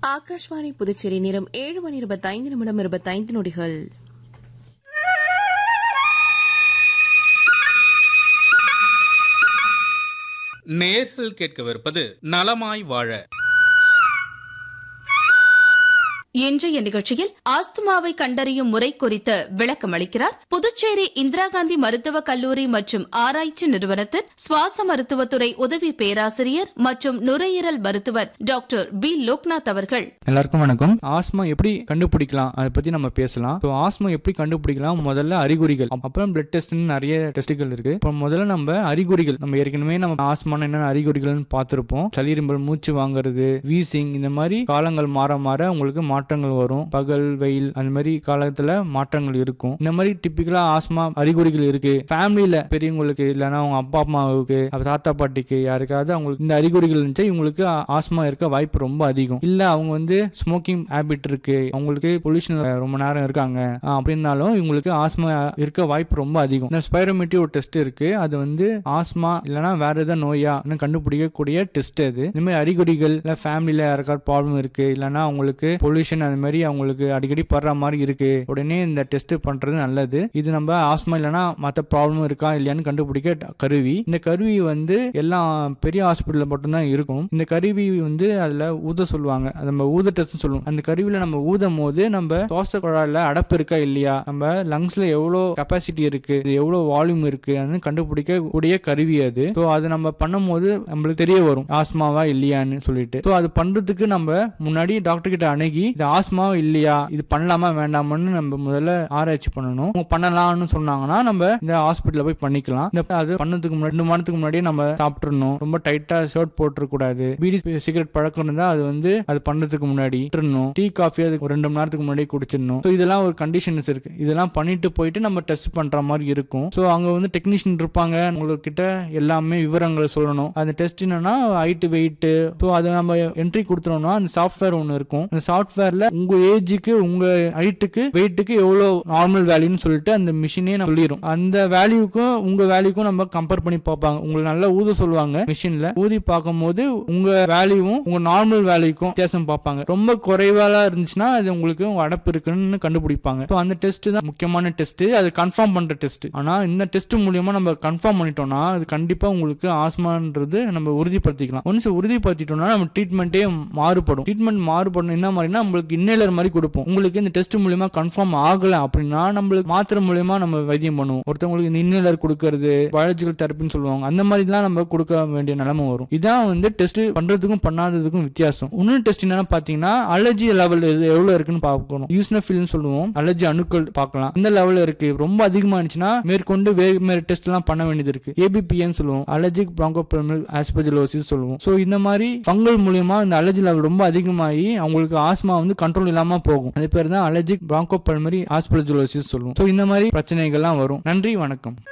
ஆகாஷ்வாணி புதுச்சேரி நேரம் ஏழு மணி இருபத்தைந்து நிமிடம் இருபத்தைந்து நொடிகள் நேர்கள் கேட்கவிருப்பது நலமாய் வாழ இன்றைய நிகழ்ச்சியில் ஆஸ்துமாவை கண்டறியும் முறை குறித்து விளக்கம் அளிக்கிறார் புதுச்சேரி இந்திரா காந்தி மருத்துவக் கல்லூரி மற்றும் ஆராய்ச்சி நிறுவனத்தின் சுவாச மருத்துவத்துறை உதவி பேராசிரியர் மற்றும் நுரையீரல் மருத்துவர் டாக்டர் பி லோக்நாத் அவர்கள் எல்லாருக்கும் வணக்கம் ஆஸ்மா எப்படி கண்டுபிடிக்கலாம் அதை பத்தி நம்ம பேசலாம் ஸோ ஆஸ்மா எப்படி கண்டுபிடிக்கலாம் முதல்ல அறிகுறிகள் அப்புறம் பிளட் டெஸ்ட்னு நிறைய டெஸ்ட்டுகள் இருக்கு இப்போ முதல்ல நம்ம அறிகுறிகள் நம்ம ஏற்கனவே நம்ம ஆஸ்மான என்னென்ன அறிகுறிகள்னு பார்த்துருப்போம் சளிரும்பல் மூச்சு வாங்குறது வீசிங் இந்த மாதிரி காலங்கள் மாற மாற உங்களுக்கு மாற்றங்கள் வரும் பகல் வெயில் அந்த மாதிரி காலத்துல மாற்றங்கள் இருக்கும் இந்த மாதிரி டிப்பிக்கலா ஆஸ்மா அறிகுறிகள் இருக்கு ஃபேமிலியில பெரியவங்களுக்கு இல்லைன்னா அவங்க அப்பா அம்மாவுக்கு அப்ப தாத்தா பாட்டிக்கு யாருக்காவது அவங்களுக்கு இந்த அறிகுறிகள் இருந்துச்சு இவங்களுக்கு ஆஸ்மா இருக்க வாய்ப்பு ரொம்ப அதிகம் இல்ல அவங்க வந்து ஸ்மோக்கிங் ஹேபிட் இருக்கு அவங்களுக்கு பொல்யூஷன் ரொம்ப நேரம் இருக்காங்க ஆஹ் அப்படின்னாலும் இவங்களுக்கு ஆஸ்மா இருக்க வாய்ப்பு ரொம்ப அதிகம் இந்த ஸ்பைரோமெட்ரி ஒரு டெஸ்ட் இருக்கு அது வந்து ஆஸ்மா இல்லைன்னா வேற ஏதாவது நோயா கண்டுபிடிக்கக்கூடிய டெஸ்ட் அது இந்த மாதிரி அறிகுறிகள் இல்ல ஃபேமிலியில யாருக்காவது ப்ராப்ளம் இருக்கு இல்லைன்னா அவங்களுக்கு பொல்யூஷன் அந்த மாதிரி அவங்களுக்கு அடிக்கடி படுற மாதிரி இருக்கு உடனே இந்த டெஸ்ட் பண்றது நல்லது இது நம்ம ஆஸ்மா இல்லைன்னா மற்ற ப்ராப்ளம் இருக்கா இல்லையான்னு கண்டுபிடிக்க ட- கருவி இந்த கருவி வந்து எல்லாம் பெரிய ஹாஸ்பிட்டல்ல மட்டும்தான் இருக்கும் இந்த கருவி வந்து அதுல ஊத சொல்லுவாங்க அது நம்ம ஊத டெஸ்ட் சொல்லுவோம் அந்த கருவியில நம்ம ஊதும் போது நம்ம சுவாச குழாயில அடப்பு இருக்கா இல்லையா நம்ம லங்ஸ்ல எவ்வளோ கெப்பாசிட்டி இருக்கு இது எவ்வளோ வால்யூம் இருக்கு கண்டுபிடிக்க கூடிய கருவி அது ஸோ அது நம்ம பண்ணும்போது நம்மளுக்கு தெரிய வரும் ஆஸ்மாவா இல்லையான்னு சொல்லிட்டு ஸோ அது பண்றதுக்கு நம்ம முன்னாடி டாக்டர் கிட்ட அணுகி இது ஆஸ்மாவா இல்லையா இது பண்ணலாமா வேண்டாமான்னு நம்ம முதல்ல ஆராய்ச்சி பண்ணணும் அவங்க பண்ணலாம்னு சொன்னாங்கன்னா நம்ம இந்த ஹாஸ்பிட்டல்ல போய் பண்ணிக்கலாம் இந்த அது பண்ணதுக்கு முன்னாடி ரெண்டு மாதத்துக்கு முன்னாடியே நம்ம சாப்பிட்டுறணும் ரொம்ப டைட்டா ஷர்ட் போட்டுற கூடாது பீடி சிகரெட் பழக்கம் இருந்தா அது வந்து அது பண்ணதுக்கு முன்னாடி விட்டுறணும் டீ காஃபி அதுக்கு ஒரு ரெண்டு மணி நேரத்துக்கு முன்னாடி குடிச்சிடணும் ஸோ இதெல்லாம் ஒரு கண்டிஷன்ஸ் இருக்கு இதெல்லாம் பண்ணிட்டு போயிட்டு நம்ம டெஸ்ட் பண்ற மாதிரி இருக்கும் ஸோ அங்க வந்து டெக்னீஷியன் இருப்பாங்க உங்ககிட்ட எல்லாமே விவரங்கள் சொல்லணும் அந்த டெஸ்ட் என்னன்னா ஹைட் வெயிட் ஸோ அதை நம்ம என்ட்ரி கொடுத்துறோம்னா அந்த சாஃப்ட்வேர் ஒன்று இருக்கும் அந்த சாஃப்ட்வேர்ல உங்க ஏஜுக்கு உங்க ஹைட்டுக்கு வெயிட்டுக்கு எவ்வளோ நார்மல் வேல்யூன்னு சொல்லிட்டு அந்த மிஷினே நம்ம சொல்லிடும் அந்த வேல்யூக்கும் உங்க வேல்யூக்கும் நம்ம கம்பேர் பண்ணி பார்ப்பாங்க உங்களை நல்லா ஊத சொல்லுவாங்க மிஷின்ல ஊதி பார்க்கும்போது உங்க வேல்யூவும் உங்க நார்மல் வேல்யூக்கும் வித்தியாசம் பார்ப்பாங்க ரொம்ப குறைவாலா இருந்துச்சுன்னா அது உங்களுக்கு உங்க அடப்பு இருக்குன்னு கண்டுபிடிப்பாங்க ஸோ அந்த டெஸ்ட் தான் முக்கியமான டெஸ்ட் அது கன்ஃபார்ம் பண்ற டெஸ்ட் ஆனா இந்த டெஸ்ட் மூலியமா நம்ம கன்ஃபார்ம் பண்ணிட்டோம்னா அது கண்டிப்பா உங்களுக்கு ஆஸ்மான்றது நம்ம உறுதிப்படுத்திக்கலாம் ஒன்ஸ் உறுதிப்படுத்திட்டோம்னா நம்ம ட்ரீட்மெண்ட்டே மாறுபடும் ட்ரீட்மெண்ட் மாறுபடும் என்ன மாதிரினா நம்மளுக்கு இன்னேலர் மாதிரி கொடுப்போம் உங்களுக்கு இந்த டெஸ்ட் மூலியமா கன்ஃபார்ம் ஆகல அப்படின்னா நம்மளுக்கு மாத்திரை மூலியமா நம்ம வைத்தியம் பண்ணுவோம் ஒருத்தவங்களுக்கு இந்த இன்னேலர் கொடுக்கறது பயாலஜிக்கல் தெரப்பின்னு சொல்லுவாங்க அந்த மாதிரிலாம் நம்ம கொடுக்க வேண்டிய நிலைமை வரும் இதான் வந்து டெஸ்ட் பண்றதுக்கும் பண்ணாததுக்கும் வித்தியாசம் இன்னொரு டெஸ்ட் என்னன்னா பாத்தீங்கன்னா அலர்ஜி லெவல் எவ்வளவு இருக்குன்னு பார்க்கணும் யூஸ்னஃபில்னு சொல்லுவோம் அலர்ஜி அணுக்கள் பார்க்கலாம் இந்த லெவல்ல இருக்கு ரொம்ப அதிகமா இருந்துச்சுன்னா மேற்கொண்டு வேறு வேறு டெஸ்ட் எல்லாம் பண்ண வேண்டியது இருக்கு ஏபிபிஎன் சொல்லுவோம் அலர்ஜிக் பிராங்கோபல்மல் ஆஸ்பெஜலோசிஸ் சொல்லுவோம் ஸோ இந்த மாதிரி ஃபங்கல் மூலியமா இந்த அலர்ஜி லெவல் ரொம்ப அதிகமாகி அவங்களுக்கு ஆஸ்மா வந்து கண்ட்ரோல் இல்லாம போகும் அது பேர் தான் அலர்ஜிக் பிராங்கோபல்மரி ஆஸ்பெஜலோசிஸ் சொல்லுவோம் ஸோ இந்த மாதிரி பிரச்சனைகள்லாம் வரும் நன்றி வணக்கம்